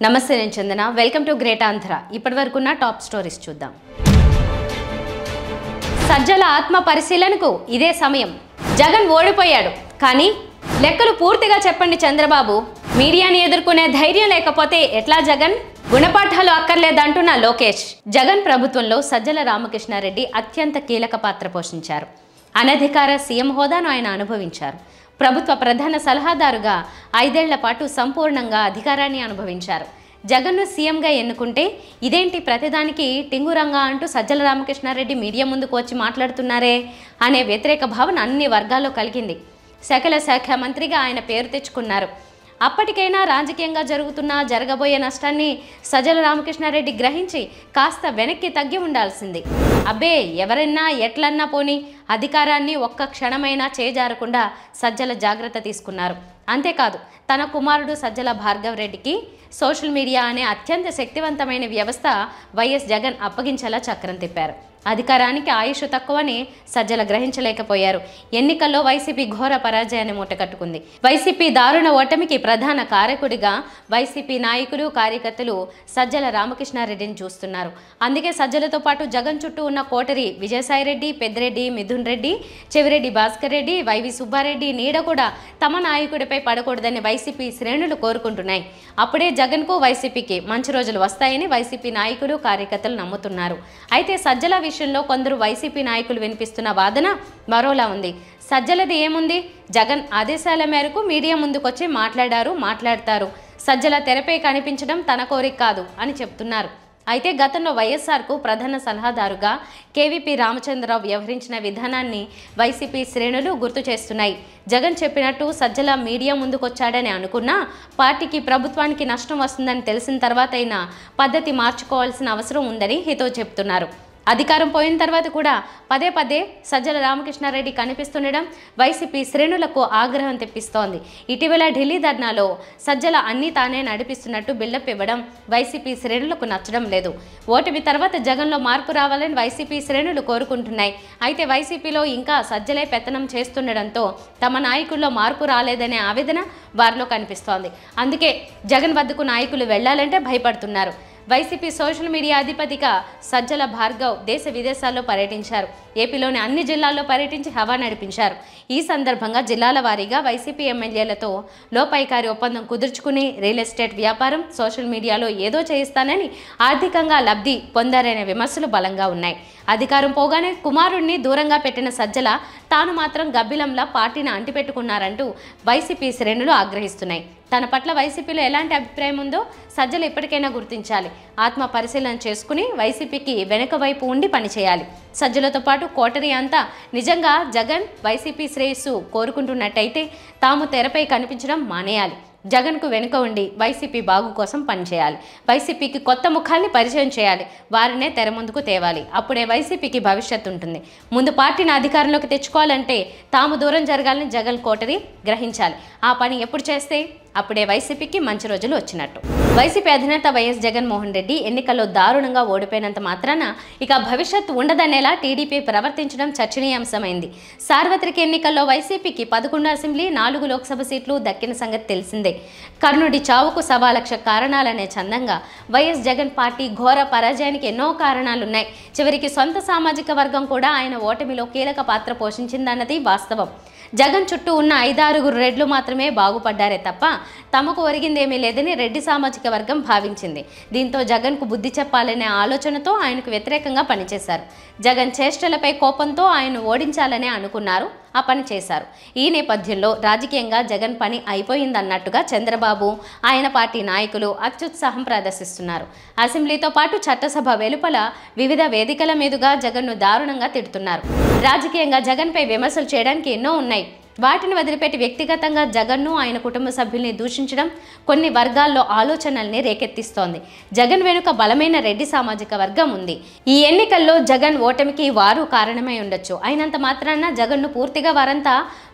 నమస్తే నేను Chandana welcome to great Andhra ఇప్పటి వరకున్న టాప్ స్టోరీస్ చూద్దాం సజ్జల ఆత్మ పరిశీలనకు ఇదే సమయం జగన్ ఓడిపోయాడు కానీ లెక్కలు పూర్తిగా చెప్పండి చంద్రబాబు మీడియాని ఎదుర్కొనే ధైర్యం లేకపోతే ఎట్లా జగన్ గుణపాఠాలు అక్కర్లేదంటున్న లోకేష్ జగన్ ప్రభుత్వంలో సజ్జల రామకృష్ణారెడ్డి అత్యంత కీలక పాత్ర పోషించారు అనధికార సీఎం హోదాను ఆయన అనుభవించారు ప్రభుత్వ ప్రధాన సలహాదారుగా ఐదేళ్ల పాటు సంపూర్ణంగా అధికారాన్ని అనుభవించారు జగన్ను సీఎంగా ఎన్నుకుంటే ఇదేంటి ప్రతిదానికి టింగురంగా అంటూ సజ్జల రామకృష్ణారెడ్డి మీడియా ముందుకు వచ్చి మాట్లాడుతున్నారే అనే వ్యతిరేక భావన అన్ని వర్గాల్లో కలిగింది సకల శాఖ మంత్రిగా ఆయన పేరు తెచ్చుకున్నారు అప్పటికైనా రాజకీయంగా జరుగుతున్న జరగబోయే నష్టాన్ని సజ్జల రామకృష్ణారెడ్డి గ్రహించి కాస్త వెనక్కి తగ్గి ఉండాల్సింది అబ్బే ఎవరైనా ఎట్లన్నా పోని అధికారాన్ని ఒక్క క్షణమైనా చేజారకుండా సజ్జల జాగ్రత్త తీసుకున్నారు అంతేకాదు తన కుమారుడు సజ్జల భార్గవ్ రెడ్డికి సోషల్ మీడియా అనే అత్యంత శక్తివంతమైన వ్యవస్థ వైఎస్ జగన్ అప్పగించేలా చక్రం తిప్పారు అధికారానికి ఆయుష్ తక్కువని సజ్జల గ్రహించలేకపోయారు ఎన్నికల్లో వైసీపీ ఘోర పరాజయాన్ని మూటకట్టుకుంది వైసీపీ దారుణ ఓటమికి ప్రధాన కారకుడిగా వైసీపీ నాయకులు కార్యకర్తలు సజ్జల రామకృష్ణారెడ్డిని చూస్తున్నారు అందుకే సజ్జలతో పాటు జగన్ చుట్టూ ఉన్న కోటరి విజయసాయిరెడ్డి పెద్దిరెడ్డి మిథున్ రెడ్డి చెవిరెడ్డి భాస్కర్ రెడ్డి వైవి సుబ్బారెడ్డి నీడ కూడా తమ నాయకుడిపై పడకూడదని వైసీపీ శ్రేణులు కోరుకుంటున్నాయి అప్పుడే జగన్కు వైసీపీకి మంచి రోజులు వస్తాయని వైసీపీ నాయకులు కార్యకర్తలు నమ్ముతున్నారు అయితే సజ్జల విషయంలో కొందరు వైసీపీ నాయకులు వినిపిస్తున్న వాదన మరోలా ఉంది సజ్జలది ఏముంది జగన్ ఆదేశాల మేరకు మీడియా ముందుకొచ్చి మాట్లాడారు మాట్లాడతారు సజ్జల తెరపై కనిపించడం తన కోరిక కాదు అని చెప్తున్నారు అయితే గతంలో వైఎస్ఆర్కు ప్రధాన సలహాదారుగా కేవీపీ రామచంద్రరావు వ్యవహరించిన విధానాన్ని వైసీపీ శ్రేణులు గుర్తు చేస్తున్నాయి జగన్ చెప్పినట్టు సజ్జల మీడియా ముందుకొచ్చాడని అనుకున్నా పార్టీకి ప్రభుత్వానికి నష్టం వస్తుందని తెలిసిన తర్వాత అయినా పద్ధతి మార్చుకోవాల్సిన అవసరం ఉందని హితవు చెప్తున్నారు అధికారం పోయిన తర్వాత కూడా పదే పదే సజ్జల రామకృష్ణారెడ్డి కనిపిస్తుండడం వైసీపీ శ్రేణులకు ఆగ్రహం తెప్పిస్తోంది ఇటీవల ఢిల్లీ ధర్నాలో సజ్జల అన్నీ తానే నడిపిస్తున్నట్టు బిల్డప్ ఇవ్వడం వైసీపీ శ్రేణులకు నచ్చడం లేదు ఓటమి తర్వాత జగన్లో మార్పు రావాలని వైసీపీ శ్రేణులు కోరుకుంటున్నాయి అయితే వైసీపీలో ఇంకా సజ్జలే పెత్తనం చేస్తుండడంతో తమ నాయకుల్లో మార్పు రాలేదనే ఆవేదన వారిలో కనిపిస్తోంది అందుకే జగన్ వద్దకు నాయకులు వెళ్లాలంటే భయపడుతున్నారు వైసీపీ సోషల్ మీడియా అధిపతిగా సజ్జల భార్గవ్ దేశ విదేశాల్లో పర్యటించారు ఏపీలోని అన్ని జిల్లాల్లో పర్యటించి హవా నడిపించారు ఈ సందర్భంగా జిల్లాల వారీగా వైసీపీ ఎమ్మెల్యేలతో లోపైకారి ఒప్పందం కుదుర్చుకుని రియల్ ఎస్టేట్ వ్యాపారం సోషల్ మీడియాలో ఏదో చేయిస్తానని ఆర్థికంగా లబ్ధి పొందారనే విమర్శలు బలంగా ఉన్నాయి అధికారం పోగానే కుమారుణ్ణి దూరంగా పెట్టిన సజ్జల తాను మాత్రం గబ్బిలంలా పార్టీని అంటిపెట్టుకున్నారంటూ వైసీపీ శ్రేణులు ఆగ్రహిస్తున్నాయి తన పట్ల వైసీపీలో ఎలాంటి అభిప్రాయం ఉందో సజ్జలు ఇప్పటికైనా గుర్తించాలి ఆత్మ పరిశీలన చేసుకుని వైసీపీకి వెనుక వైపు ఉండి పనిచేయాలి సజ్జలతో పాటు కోటరి అంతా నిజంగా జగన్ వైసీపీ శ్రేయస్సు కోరుకుంటున్నట్టయితే తాము తెరపై కనిపించడం మానేయాలి జగన్కు వెనుక ఉండి వైసీపీ బాగు కోసం పనిచేయాలి వైసీపీకి కొత్త ముఖాల్ని పరిచయం చేయాలి వారినే తెర ముందుకు తేవాలి అప్పుడే వైసీపీకి భవిష్యత్తు ఉంటుంది ముందు పార్టీని అధికారంలోకి తెచ్చుకోవాలంటే తాము దూరం జరగాలని జగన్ కోటరి గ్రహించాలి ఆ పని ఎప్పుడు చేస్తే అప్పుడే వైసీపీకి మంచి రోజులు వచ్చినట్టు వైసీపీ అధినేత వైఎస్ జగన్మోహన్ రెడ్డి ఎన్నికల్లో దారుణంగా ఓడిపోయినంత మాత్రాన ఇక భవిష్యత్తు ఉండదనేలా టీడీపీ ప్రవర్తించడం చర్చనీయాంశమైంది సార్వత్రిక ఎన్నికల్లో వైసీపీకి పదకొండు అసెంబ్లీ నాలుగు లోక్సభ సీట్లు దక్కిన సంగతి తెలిసిందే కర్ణుడి చావుకు సవా లక్ష కారణాలనే చందంగా వైఎస్ జగన్ పార్టీ ఘోర పరాజయానికి ఎన్నో కారణాలున్నాయి చివరికి సొంత సామాజిక వర్గం కూడా ఆయన ఓటమిలో కీలక పాత్ర పోషించిందన్నది వాస్తవం జగన్ చుట్టూ ఉన్న ఐదారుగురు రెడ్లు మాత్రమే బాగుపడ్డారే తప్ప తమకు ఒరిగిందేమీ లేదని రెడ్డి సామాజిక వర్గం భావించింది దీంతో జగన్కు బుద్ధి చెప్పాలనే ఆలోచనతో ఆయనకు వ్యతిరేకంగా పనిచేశారు జగన్ చేష్టలపై కోపంతో ఆయన ఓడించాలనే అనుకున్నారు ఆ పని చేశారు ఈ నేపథ్యంలో రాజకీయంగా జగన్ పని అయిపోయిందన్నట్టుగా చంద్రబాబు ఆయన పార్టీ నాయకులు అత్యుత్సాహం ప్రదర్శిస్తున్నారు అసెంబ్లీతో పాటు చట్టసభ వెలుపల వివిధ వేదికల మీదుగా జగన్ను దారుణంగా తిడుతున్నారు రాజకీయంగా జగన్పై విమర్శలు చేయడానికి ఎన్నో ఉన్నాయి వాటిని వదిలిపెట్టి వ్యక్తిగతంగా జగన్ను ఆయన కుటుంబ సభ్యుల్ని దూషించడం కొన్ని వర్గాల్లో ఆలోచనల్ని రేకెత్తిస్తోంది జగన్ వెనుక బలమైన రెడ్డి సామాజిక వర్గం ఉంది ఈ ఎన్నికల్లో జగన్ ఓటమికి వారు కారణమై ఉండొచ్చు అయినంత మాత్రాన జగన్ను పూర్తిగా వారంతా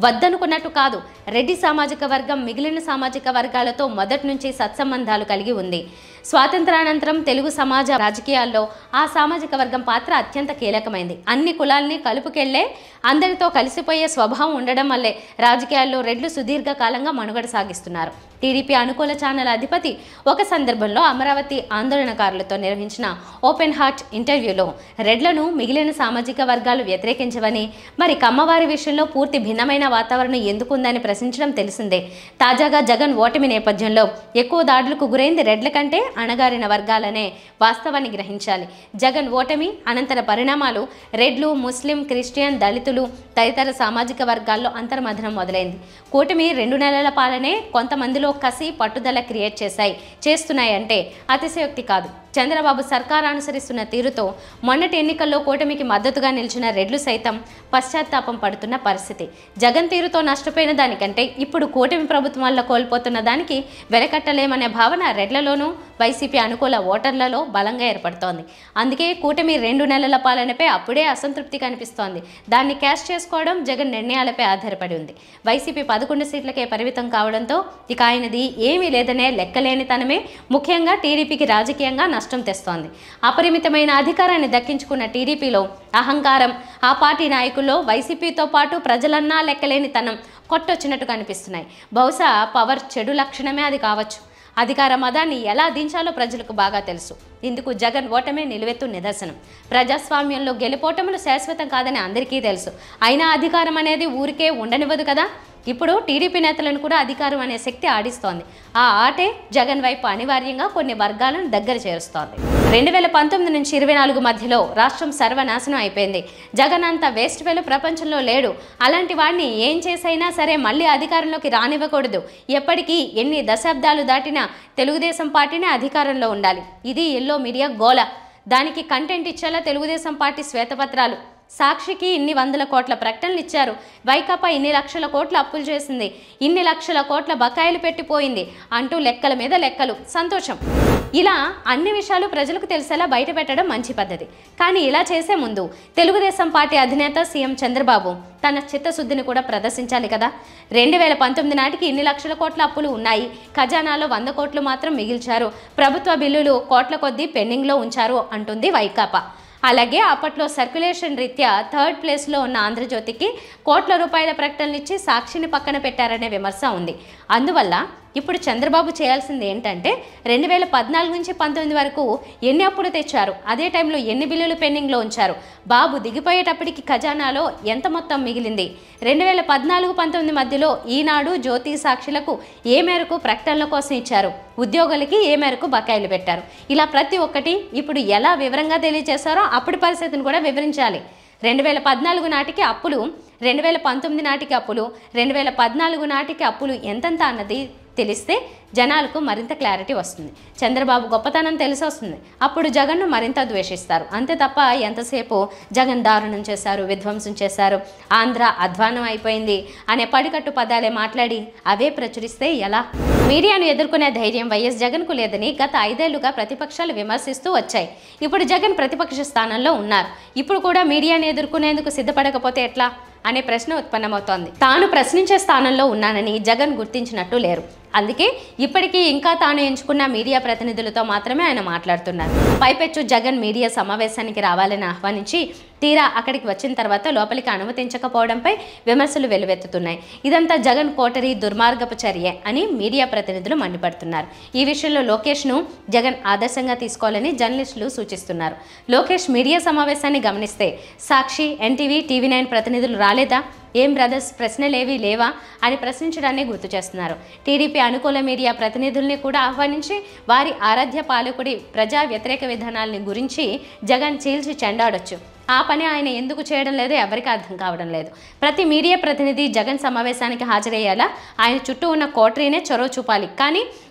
వద్దనుకున్నట్టు కాదు రెడ్డి సామాజిక వర్గం మిగిలిన సామాజిక వర్గాలతో మొదటి నుంచి సత్సంబంధాలు కలిగి ఉంది స్వాతంత్రానంతరం తెలుగు సమాజ రాజకీయాల్లో ఆ సామాజిక వర్గం పాత్ర అత్యంత కీలకమైంది అన్ని కులాల్ని కలుపుకెళ్లే అందరితో కలిసిపోయే స్వభావం ఉండడం వల్లే రాజకీయాల్లో రెడ్లు సుదీర్ఘకాలంగా మనుగడ సాగిస్తున్నారు టీడీపీ అనుకూల ఛానల్ అధిపతి ఒక సందర్భంలో అమరావతి ఆందోళనకారులతో నిర్వహించిన ఓపెన్ హార్ట్ ఇంటర్వ్యూలో రెడ్లను మిగిలిన సామాజిక వర్గాలు వ్యతిరేకించవని మరి కమ్మవారి విషయంలో పూర్తి భిన్నమైన వాతావరణం ఎందుకుందని ప్రశ్నించడం తెలిసిందే తాజాగా జగన్ ఓటమి నేపథ్యంలో ఎక్కువ దాడులకు గురైంది రెడ్ల కంటే అణగారిన వర్గాలనే వాస్తవాన్ని గ్రహించాలి జగన్ ఓటమి అనంతర పరిణామాలు రెడ్లు ముస్లిం క్రిస్టియన్ దళితులు తదితర సామాజిక వర్గాల్లో అంతర్మథనం మొదలైంది కూటమి రెండు నెలల పాలనే కొంతమందిలో కసి పట్టుదల క్రియేట్ చేశాయి చేస్తున్నాయంటే అతిశయోక్తి కాదు చంద్రబాబు సర్కార్ అనుసరిస్తున్న తీరుతో మొన్నటి ఎన్నికల్లో కూటమికి మద్దతుగా నిలిచిన రెడ్లు సైతం పశ్చాత్తాపం పడుతున్న పరిస్థితి జగన్ తీరుతో నష్టపోయిన దానికంటే ఇప్పుడు కూటమి ప్రభుత్వం వల్ల కోల్పోతున్న దానికి వెలకట్టలేమనే భావన రెడ్లలోనూ వైసీపీ అనుకూల ఓటర్లలో బలంగా ఏర్పడుతోంది అందుకే కూటమి రెండు నెలల పాలనపై అప్పుడే అసంతృప్తి కనిపిస్తోంది దాన్ని క్యాష్ చేసుకోవడం జగన్ నిర్ణయాలపై ఆధారపడి ఉంది వైసీపీ పదకొండు సీట్లకే పరిమితం కావడంతో ఇక ఆయనది ఏమీ లేదనే లెక్కలేనితనమే ముఖ్యంగా టీడీపీకి రాజకీయంగా నష్టం తెస్తోంది అపరిమితమైన అధికారాన్ని దక్కించుకున్న టీడీపీలో అహంకారం ఆ పార్టీ నాయకుల్లో వైసీపీతో పాటు ప్రజలన్నా లెక్కలేనితనం కొట్టొచ్చినట్టు కనిపిస్తున్నాయి బహుశా పవర్ చెడు లక్షణమే అది కావచ్చు అధికార మదాన్ని ఎలా దించాలో ప్రజలకు బాగా తెలుసు ఇందుకు జగన్ ఓటమే నిలువెత్తు నిదర్శనం ప్రజాస్వామ్యంలో గెలుపోటములు శాశ్వతం కాదని అందరికీ తెలుసు అయినా అధికారం అనేది ఊరికే ఉండనివ్వదు కదా ఇప్పుడు టీడీపీ నేతలను కూడా అధికారం అనే శక్తి ఆడిస్తోంది ఆ ఆటే జగన్ వైపు అనివార్యంగా కొన్ని వర్గాలను దగ్గర చేరుస్తోంది రెండు వేల పంతొమ్మిది నుంచి ఇరవై నాలుగు మధ్యలో రాష్ట్రం సర్వనాశనం అయిపోయింది జగన్ అంత వేస్ట్ వేలు ప్రపంచంలో లేడు అలాంటి వాడిని ఏం చేసైనా సరే మళ్ళీ అధికారంలోకి రానివ్వకూడదు ఎప్పటికీ ఎన్ని దశాబ్దాలు దాటినా తెలుగుదేశం పార్టీనే అధికారంలో ఉండాలి ఇది ఎల్లో మీడియా గోల దానికి కంటెంట్ ఇచ్చేలా తెలుగుదేశం పార్టీ శ్వేతపత్రాలు సాక్షికి ఇన్ని వందల కోట్ల ప్రకటనలు ఇచ్చారు వైకాపా ఇన్ని లక్షల కోట్ల అప్పులు చేసింది ఇన్ని లక్షల కోట్ల బకాయిలు పెట్టిపోయింది అంటూ లెక్కల మీద లెక్కలు సంతోషం ఇలా అన్ని విషయాలు ప్రజలకు తెలిసేలా బయట పెట్టడం మంచి పద్ధతి కానీ ఇలా చేసే ముందు తెలుగుదేశం పార్టీ అధినేత సీఎం చంద్రబాబు తన చిత్తశుద్ధిని కూడా ప్రదర్శించాలి కదా రెండు వేల పంతొమ్మిది నాటికి ఇన్ని లక్షల కోట్ల అప్పులు ఉన్నాయి ఖజానాలో వంద కోట్లు మాత్రం మిగిల్చారు ప్రభుత్వ బిల్లులు కోట్ల కొద్దీ పెండింగ్లో ఉంచారు అంటుంది వైకాపా అలాగే అప్పట్లో సర్క్యులేషన్ రీత్యా థర్డ్ ప్లేస్లో ఉన్న ఆంధ్రజ్యోతికి కోట్ల రూపాయల ప్రకటనలు ఇచ్చి సాక్షిని పక్కన పెట్టారనే విమర్శ ఉంది అందువల్ల ఇప్పుడు చంద్రబాబు చేయాల్సింది ఏంటంటే రెండు వేల పద్నాలుగు నుంచి పంతొమ్మిది వరకు ఎన్ని అప్పులు తెచ్చారు అదే టైంలో ఎన్ని బిల్లులు పెండింగ్లో ఉంచారు బాబు దిగిపోయేటప్పటికి ఖజానాలో ఎంత మొత్తం మిగిలింది రెండు వేల పద్నాలుగు పంతొమ్మిది మధ్యలో ఈనాడు జ్యోతి సాక్షులకు ఏ మేరకు ప్రకటనల కోసం ఇచ్చారు ఉద్యోగులకి ఏ మేరకు బకాయిలు పెట్టారు ఇలా ప్రతి ఒక్కటి ఇప్పుడు ఎలా వివరంగా తెలియజేశారో అప్పటి పరిస్థితిని కూడా వివరించాలి రెండు వేల పద్నాలుగు నాటికి అప్పులు రెండు వేల పంతొమ్మిది నాటికి అప్పులు రెండు వేల పద్నాలుగు నాటికి అప్పులు ఎంతెంత అన్నది తెలిస్తే జనాలకు మరింత క్లారిటీ వస్తుంది చంద్రబాబు గొప్పతనం తెలిసి వస్తుంది అప్పుడు జగన్ను మరింత ద్వేషిస్తారు అంతే తప్ప ఎంతసేపు జగన్ దారుణం చేశారు విధ్వంసం చేశారు ఆంధ్ర అధ్వానం అయిపోయింది అనే పడికట్టు పదాలే మాట్లాడి అవే ప్రచురిస్తే ఎలా మీడియాను ఎదుర్కొనే ధైర్యం వైఎస్ జగన్కు లేదని గత ఐదేళ్లుగా ప్రతిపక్షాలు విమర్శిస్తూ వచ్చాయి ఇప్పుడు జగన్ ప్రతిపక్ష స్థానంలో ఉన్నారు ఇప్పుడు కూడా మీడియాను ఎదుర్కొనేందుకు సిద్ధపడకపోతే ఎట్లా అనే ప్రశ్న ఉత్పన్నమవుతోంది తాను ప్రశ్నించే స్థానంలో ఉన్నానని జగన్ గుర్తించినట్టు లేరు అందుకే ఇప్పటికీ ఇంకా తాను ఎంచుకున్న మీడియా ప్రతినిధులతో మాత్రమే ఆయన మాట్లాడుతున్నారు పైపెచ్చు జగన్ మీడియా సమావేశానికి రావాలని ఆహ్వానించి తీరా అక్కడికి వచ్చిన తర్వాత లోపలికి అనుమతించకపోవడంపై విమర్శలు వెలువెత్తుతున్నాయి ఇదంతా జగన్ కోటరీ దుర్మార్గపు చర్య అని మీడియా ప్రతినిధులు మండిపడుతున్నారు ఈ విషయంలో లోకేష్ను జగన్ ఆదర్శంగా తీసుకోవాలని జర్నలిస్టులు సూచిస్తున్నారు లోకేష్ మీడియా సమావేశాన్ని గమనిస్తే సాక్షి ఎన్టీవీ టీవీ నైన్ ప్రతినిధులు రాలేదా ఏం బ్రదర్స్ ప్రశ్నలేవి లేవా అని ప్రశ్నించడాన్ని గుర్తు చేస్తున్నారు టీడీపీ అనుకూల మీడియా ప్రతినిధుల్ని కూడా ఆహ్వానించి వారి ఆరాధ్య పాలకుడి ప్రజా వ్యతిరేక విధానాలని గురించి జగన్ చీల్చి చెండాడొచ్చు ఆ పని ఆయన ఎందుకు చేయడం లేదో ఎవరికి అర్థం కావడం లేదు ప్రతి మీడియా ప్రతినిధి జగన్ సమావేశానికి హాజరయ్యేలా ఆయన చుట్టూ ఉన్న కోటరీనే చొరవ చూపాలి కానీ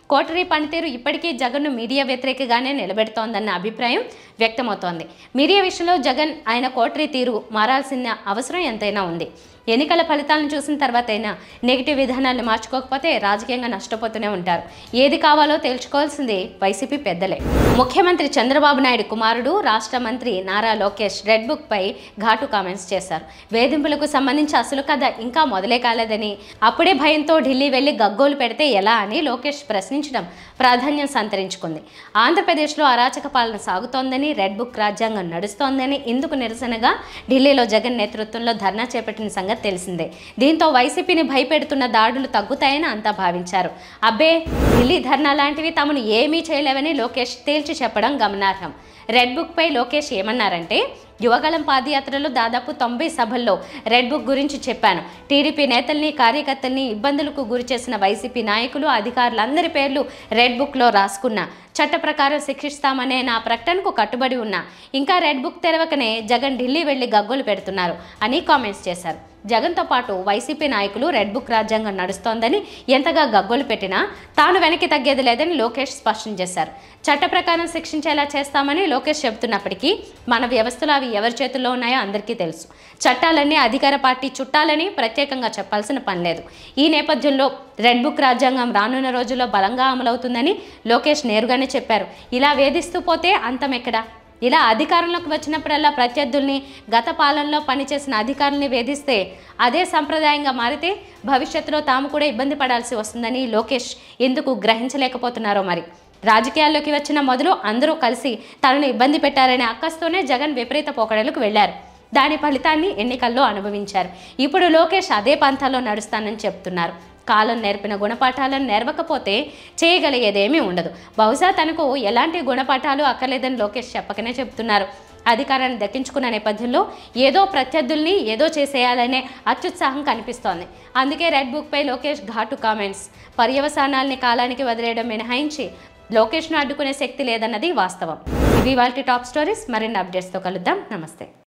కోటరీ పనితీరు ఇప్పటికీ జగన్ను మీడియా వ్యతిరేకగానే నిలబెడుతోందన్న అభిప్రాయం వ్యక్తమవుతోంది మీడియా విషయంలో జగన్ ఆయన కోటరీ తీరు మారాల్సిన అవసరం ఎంతైనా ఉంది ఎన్నికల ఫలితాలను చూసిన తర్వాత అయినా నెగిటివ్ విధానాన్ని మార్చుకోకపోతే రాజకీయంగా నష్టపోతూనే ఉంటారు ఏది కావాలో తేల్చుకోవాల్సింది వైసీపీ పెద్దలే ముఖ్యమంత్రి చంద్రబాబు నాయుడు కుమారుడు రాష్ట్ర మంత్రి నారా లోకేష్ రెడ్ బుక్ పై ఘాటు కామెంట్స్ చేశారు వేధింపులకు సంబంధించి అసలు కథ ఇంకా మొదలే కాలేదని అప్పుడే భయంతో ఢిల్లీ వెళ్లి గగ్గోలు పెడితే ఎలా అని లోకేష్ ప్రశ్నించడం ప్రాధాన్యం సంతరించుకుంది ఆంధ్రప్రదేశ్లో అరాచక పాలన సాగుతోందని రెడ్ బుక్ రాజ్యాంగం నడుస్తోందని ఇందుకు నిరసనగా ఢిల్లీలో జగన్ నేతృత్వంలో ధర్నా చేపట్టిన సంగతి తెలిసిందే దీంతో వైసీపీని భయపెడుతున్న దాడులు తగ్గుతాయని అంతా భావించారు అబ్బే ఢిల్లీ ధర్నా లాంటివి తమను ఏమీ చేయలేవని లోకేష్ తేల్చి చెప్పడం గమనార్హం రెడ్ బుక్పై లోకేష్ ఏమన్నారంటే యువగళం పాదయాత్రలో దాదాపు తొంభై సభల్లో రెడ్ బుక్ గురించి చెప్పాను టీడీపీ నేతల్ని కార్యకర్తల్ని ఇబ్బందులకు గురి చేసిన వైసీపీ నాయకులు అధికారులందరి పేర్లు రెడ్ బుక్లో రాసుకున్నా చట్ట ప్రకారం శిక్షిస్తామనే నా ప్రకటనకు కట్టుబడి ఉన్నా ఇంకా రెడ్ బుక్ తెరవకనే జగన్ ఢిల్లీ వెళ్లి గగ్గోలు పెడుతున్నారు అని కామెంట్స్ చేశారు జగన్తో పాటు వైసీపీ నాయకులు రెడ్ బుక్ రాజ్యాంగం నడుస్తోందని ఎంతగా గగ్గోలు పెట్టినా తాను వెనక్కి తగ్గేది లేదని లోకేష్ స్పష్టం చేశారు చట్ట ప్రకారం శిక్షించేలా చేస్తామని లోకేష్ చెబుతున్నప్పటికీ మన వ్యవస్థలు అవి ఎవరి చేతుల్లో ఉన్నాయో అందరికీ తెలుసు చట్టాలన్నీ అధికార పార్టీ చుట్టాలని ప్రత్యేకంగా చెప్పాల్సిన పని లేదు ఈ నేపథ్యంలో రెడ్ బుక్ రాజ్యాంగం రానున్న రోజుల్లో బలంగా అమలవుతుందని లోకేష్ నేరుగానే చెప్పారు ఇలా వేధిస్తూ పోతే అంతం ఎక్కడా ఇలా అధికారంలోకి వచ్చినప్పుడల్లా ప్రత్యర్థుల్ని గత పాలనలో పనిచేసిన అధికారుల్ని వేధిస్తే అదే సంప్రదాయంగా మారితే భవిష్యత్తులో తాము కూడా ఇబ్బంది పడాల్సి వస్తుందని లోకేష్ ఎందుకు గ్రహించలేకపోతున్నారో మరి రాజకీయాల్లోకి వచ్చిన మొదలు అందరూ కలిసి తనను ఇబ్బంది పెట్టారనే అక్కస్తోనే జగన్ విపరీత పోకడలకు వెళ్లారు దాని ఫలితాన్ని ఎన్నికల్లో అనుభవించారు ఇప్పుడు లోకేష్ అదే పంథాలో నడుస్తానని చెప్తున్నారు కాలం నేర్పిన గుణపాఠాలను నేర్వకపోతే చేయగలిగేదేమీ ఉండదు బహుశా తనకు ఎలాంటి గుణపాఠాలు అక్కర్లేదని లోకేష్ చెప్పకనే చెప్తున్నారు అధికారాన్ని దక్కించుకున్న నేపథ్యంలో ఏదో ప్రత్యర్థుల్ని ఏదో చేసేయాలనే అత్యుత్సాహం కనిపిస్తోంది అందుకే రెడ్ బుక్పై లోకేష్ ఘాటు కామెంట్స్ పర్యవసానాల్ని కాలానికి వదిలేయడం మినహాయించి లోకేష్ను అడ్డుకునే శక్తి లేదన్నది వాస్తవం ఇవి వాళ్ళ టాప్ స్టోరీస్ మరిన్ని అప్డేట్స్తో కలుద్దాం నమస్తే